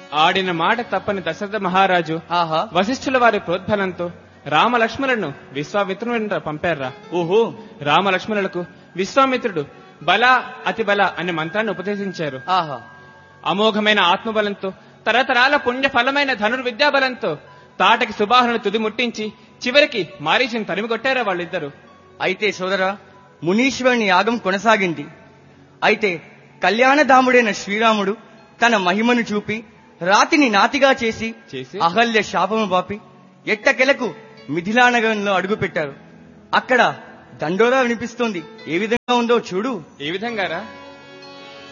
ఆడిన మాట తప్పని దశరథ మహారాజు ఆహా వశిష్ఠుల వారి ప్రోద్బలంతో రామలక్ష్మణులను విశ్వామిత్రుని వెంట పంపారా ఓహో రామలక్ష్మణులకు విశ్వామిత్రుడు బల అతి బల అనే మంత్రాన్ని ఉపదేశించారు ఆహా అమోఘమైన ఆత్మబలంతో తరతరాల పుణ్య ఫలమైన ధనుర్విద్యా బలంతో తాటకి సుబాహును తుది ముట్టించి చివరికి మారీచిని తరిమి కొట్టారా వాళ్ళిద్దరు అయితే సోదరా మునీశ్వరుని యాగం కొనసాగింది అయితే కళ్యాణధాముడైన శ్రీరాముడు తన మహిమను చూపి రాతిని నాతిగా చేసి చేసి అహల్య శాపము బాపి ఎట్టకెలకు మిథిలా నగరంలో అడుగుపెట్టారు అక్కడ దండోరా వినిపిస్తోంది ఏ విధంగా ఉందో చూడు ఏ విధంగారా